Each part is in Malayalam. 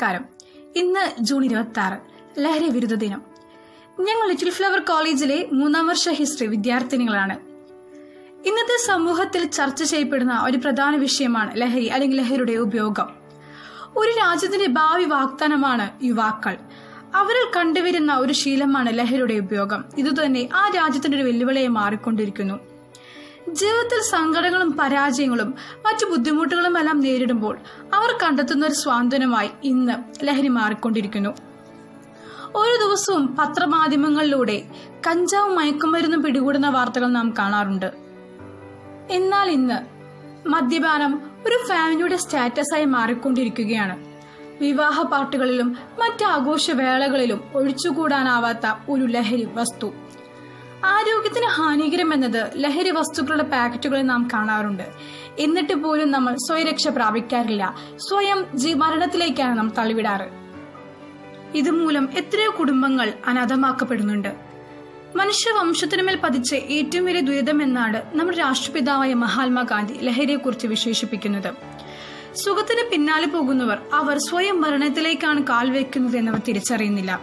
നമസ്കാരം ഇന്ന് ജൂൺ ഇരുപത്തി ആറ് ലഹരി വിരുദ്ധ ദിനം ഞങ്ങൾ ലിറ്റിൽ ഫ്ലവർ കോളേജിലെ മൂന്നാം വർഷ ഹിസ്റ്ററി വിദ്യാർത്ഥിനികളാണ് ഇന്നത്തെ സമൂഹത്തിൽ ചർച്ച ചെയ്യപ്പെടുന്ന ഒരു പ്രധാന വിഷയമാണ് ലഹരി അല്ലെങ്കിൽ ലഹരിയുടെ ഉപയോഗം ഒരു രാജ്യത്തിന്റെ ഭാവി വാഗ്ദാനമാണ് യുവാക്കൾ അവരിൽ കണ്ടുവരുന്ന ഒരു ശീലമാണ് ലഹരിയുടെ ഉപയോഗം ഇതുതന്നെ ആ രാജ്യത്തിന്റെ ഒരു വെല്ലുവിളിയായി മാറിക്കൊണ്ടിരിക്കുന്നു ജീവിതത്തിൽ സങ്കടങ്ങളും പരാജയങ്ങളും മറ്റു ബുദ്ധിമുട്ടുകളും എല്ലാം നേരിടുമ്പോൾ അവർ കണ്ടെത്തുന്ന ഒരു സ്വാന്തനമായി ഇന്ന് ലഹരി മാറിക്കൊണ്ടിരിക്കുന്നു ഓരോ ദിവസവും പത്രമാധ്യമങ്ങളിലൂടെ കഞ്ചാവും മയക്കുമരുന്നും പിടികൂടുന്ന വാർത്തകൾ നാം കാണാറുണ്ട് എന്നാൽ ഇന്ന് മദ്യപാനം ഒരു ഫാമിലിയുടെ സ്റ്റാറ്റസായി മാറിക്കൊണ്ടിരിക്കുകയാണ് വിവാഹ പാർട്ടികളിലും മറ്റ് ആഘോഷവേളകളിലും ഒഴിച്ചുകൂടാനാവാത്ത ഒരു ലഹരി വസ്തു ആരോഗ്യത്തിന് ഹാനികരമെന്നത് ലഹരി വസ്തുക്കളുടെ പാക്കറ്റുകളിൽ നാം കാണാറുണ്ട് എന്നിട്ട് പോലും നമ്മൾ സ്വയരക്ഷ പ്രാപിക്കാറില്ല സ്വയം ജീ മരണത്തിലേക്കാണ് നാം തള്ളിവിടാറ് ഇതുമൂലം എത്രയോ കുടുംബങ്ങൾ അനാഥമാക്കപ്പെടുന്നുണ്ട് മനുഷ്യവംശത്തിനുമേൽ പതിച്ച ഏറ്റവും വലിയ ദുരിതമെന്നാണ് നമ്മുടെ രാഷ്ട്രപിതാവായ മഹാത്മാഗാന്ധി ലഹരിയെക്കുറിച്ച് വിശേഷിപ്പിക്കുന്നത് സുഖത്തിന് പിന്നാലെ പോകുന്നവർ അവർ സ്വയം മരണത്തിലേക്കാണ് കാൽ വെക്കുന്നത് എന്നവർ തിരിച്ചറിയുന്നില്ല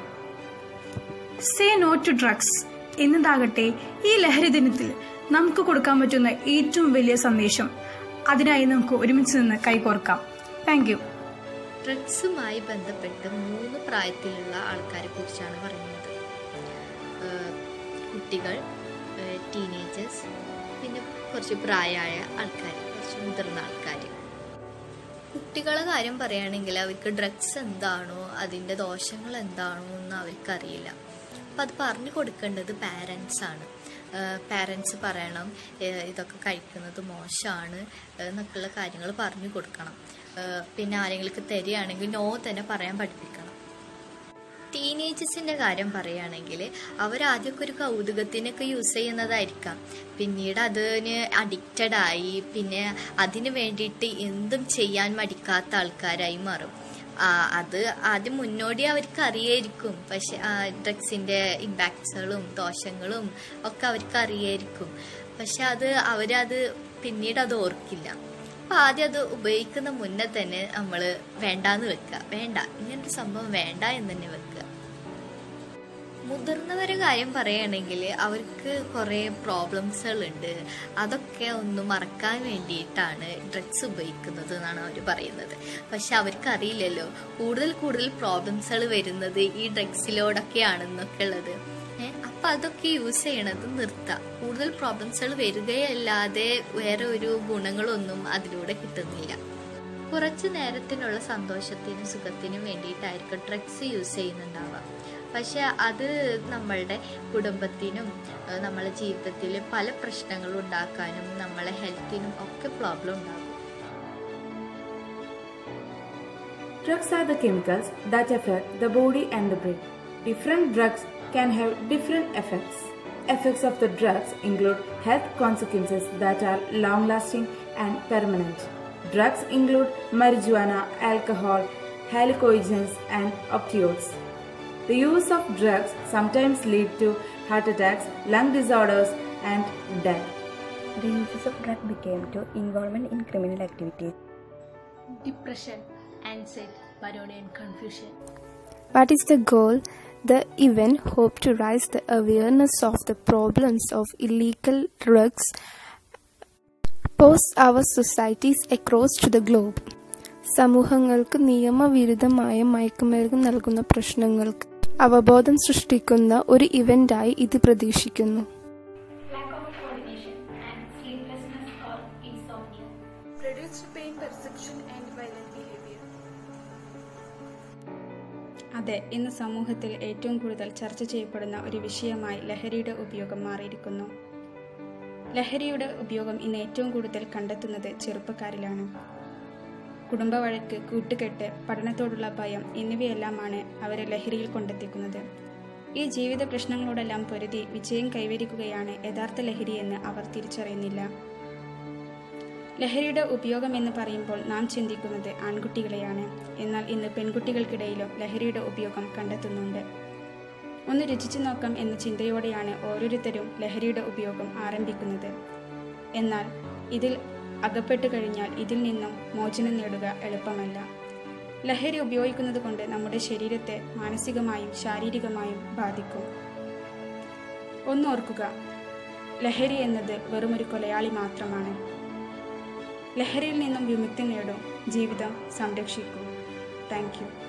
സേ നോ ടു ഡ്രഗ്സ് എന്നതാകട്ടെ ഈ ലഹരി ദിനത്തിൽ നമുക്ക് കൊടുക്കാൻ പറ്റുന്ന ഏറ്റവും വലിയ സന്ദേശം അതിനായി നമുക്ക് ഒരുമിച്ച് നിന്ന് കൈകോർക്കാം താങ്ക് യു ഡ്രഗ്സുമായി ബന്ധപ്പെട്ട് മൂന്ന് പ്രായത്തിലുള്ള ആൾക്കാരെ കുറിച്ചാണ് പറയുന്നത് ഏഹ് കുട്ടികൾ ടീനേജേഴ്സ് പിന്നെ കുറച്ച് പ്രായമായ ആൾക്കാർ കുറച്ച് മുതിർന്ന ആൾക്കാർ കുട്ടികളെ കാര്യം പറയുകയാണെങ്കിൽ അവർക്ക് ഡ്രഗ്സ് എന്താണോ അതിൻ്റെ ദോഷങ്ങൾ എന്താണോ എന്ന് അവർക്കറിയില്ല അപ്പം അത് പറഞ്ഞു കൊടുക്കേണ്ടത് പാരൻസ് ആണ് പാരൻസ് പറയണം ഏഹ് ഇതൊക്കെ കഴിക്കുന്നത് മോശമാണ് എന്നൊക്കെയുള്ള കാര്യങ്ങൾ പറഞ്ഞു കൊടുക്കണം ഏഹ് പിന്നെ ആരെങ്കിലും തരികയാണെങ്കിൽ നോ തന്നെ പറയാൻ പഠിപ്പിക്കണം ടീനേജേഴ്സിന്റെ കാര്യം പറയുകയാണെങ്കിൽ അവരാദ്യമൊക്കെ ഒരു കൗതുകത്തിനൊക്കെ യൂസ് ചെയ്യുന്നതായിരിക്കാം പിന്നീട് അതിന് അഡിക്റ്റഡ് ആയി പിന്നെ അതിന് വേണ്ടിയിട്ട് എന്തും ചെയ്യാൻ മടിക്കാത്ത ആൾക്കാരായി മാറും ആ, അത് ആദ്യം മുന്നോടി അവർക്ക് അറിയായിരിക്കും പക്ഷെ ഡ്രഗ്സിന്റെ ഇമ്പാക്ട്സുകളും ദോഷങ്ങളും ഒക്കെ അവർക്ക് അറിയായിരിക്കും പക്ഷെ അത് അവരത് പിന്നീട് അത് ഓർക്കില്ല അപ്പൊ ആദ്യം അത് ഉപയോഗിക്കുന്ന മുന്നേ തന്നെ നമ്മൾ വേണ്ടാന്ന് വെക്കുക വേണ്ട ഇങ്ങനൊരു സംഭവം വേണ്ട എന്ന് തന്നെ വെക്കുക മുതിർന്നവരെ കാര്യം പറയുകയാണെങ്കിൽ അവർക്ക് കുറേ പ്രോബ്ലംസുകൾ ഉണ്ട് അതൊക്കെ ഒന്ന് മറക്കാൻ വേണ്ടിയിട്ടാണ് ഡ്രഗ്സ് ഉപയോഗിക്കുന്നത് എന്നാണ് അവർ പറയുന്നത് പക്ഷെ അവർക്ക് അറിയില്ലല്ലോ കൂടുതൽ കൂടുതൽ പ്രോബ്ലംസുകൾ വരുന്നത് ഈ ഡ്രഗ്സിലോടൊക്കെയാണെന്നൊക്കെ ഉള്ളത് ഏഹ് അപ്പൊ അതൊക്കെ യൂസ് ചെയ്യണത് നിർത്താം കൂടുതൽ പ്രോബ്ലംസുകൾ വരികയല്ലാതെ വേറെ ഒരു ഗുണങ്ങളൊന്നും അതിലൂടെ കിട്ടുന്നില്ല കുറച്ചു നേരത്തിനുള്ള സന്തോഷത്തിനും സുഖത്തിനും വേണ്ടിയിട്ടായിരിക്കും ഡ്രഗ്സ് യൂസ് ചെയ്യുന്നുണ്ടാവുക പക്ഷെ അത് നമ്മളുടെ കുടുംബത്തിനും ഏഹ് നമ്മളെ ജീവിതത്തിൽ പല പ്രശ്നങ്ങളും ഉണ്ടാക്കാനും നമ്മളെ ഹെൽത്തിനും ഒക്കെ പ്രോബ്ലം ഉണ്ടാകും Drugs are the chemicals that affect the body and the brain. Different drugs can have different effects. Effects of the drugs include health consequences that are long lasting and permanent. Drugs include marijuana, alcohol, hallucinogens, and opioids. The use of drugs sometimes lead to heart attacks, lung disorders, and death. The uses of drug became to involvement in criminal activities. depression, anxiety, paranoia, and confusion. What is the goal? The event hope to raise the awareness of the problems of illegal drugs pose our societies across to the globe. സമൂഹങ്ങൾക്ക് നിയമവിരുദ്ധമായ മയക്കുമരുന്ന് നൽകുന്ന പ്രശ്നങ്ങൾക്ക് അവബോധം സൃഷ്ടിക്കുന്ന ഒരു ഇവന്റായി ഇത് പ്രതീക്ഷിക്കുന്നു Lack of coordination and sleeplessness or insomnia. Reduced pain perception and violent behavior. അതെ ഇന്ന് സമൂഹത്തിൽ ഏറ്റവും കൂടുതൽ ചർച്ച ചെയ്യപ്പെടുന്ന ഒരു വിഷയമായി ലഹരിയുടെ ഉപയോഗം മാറിയിരിക്കുന്നു ലഹരിയുടെ ഉപയോഗം ഇന്ന് ഏറ്റവും കൂടുതൽ കണ്ടെത്തുന്നത് ചെറുപ്പക്കാരിലാണ് കുടുംബവഴക്ക് കൂട്ടുകെട്ട് പഠനത്തോടുള്ള ഭയം എന്നിവയെല്ലാമാണ് അവരെ ലഹരിയിൽ കൊണ്ടെത്തിക്കുന്നത് ഈ ജീവിത പ്രശ്നങ്ങളോടെല്ലാം പൊരുതി വിജയം കൈവരിക്കുകയാണ് യഥാർത്ഥ ലഹരിയെന്ന് അവർ തിരിച്ചറിയുന്നില്ല ലഹരിയുടെ ഉപയോഗം എന്ന് പറയുമ്പോൾ നാം ചിന്തിക്കുന്നത് ആൺകുട്ടികളെയാണ് എന്നാൽ ഇന്ന് പെൺകുട്ടികൾക്കിടയിലും ലഹരിയുടെ ഉപയോഗം കണ്ടെത്തുന്നുണ്ട് ഒന്ന് രുചിച്ചു നോക്കാം എന്ന ചിന്തയോടെയാണ് ഓരോരുത്തരും ലഹരിയുടെ ഉപയോഗം ആരംഭിക്കുന്നത് എന്നാൽ ഇതിൽ അകപ്പെട്ടു കഴിഞ്ഞാൽ ഇതിൽ നിന്നും മോചനം നേടുക എളുപ്പമല്ല ലഹരി ഉപയോഗിക്കുന്നത് കൊണ്ട് നമ്മുടെ ശരീരത്തെ മാനസികമായും ശാരീരികമായും ബാധിക്കും ഒന്നോർക്കുക ലഹരി എന്നത് വെറുമൊരു കൊലയാളി മാത്രമാണ് ലഹരിയിൽ നിന്നും വിമുക്തി നേടും ജീവിതം സംരക്ഷിക്കും താങ്ക് യു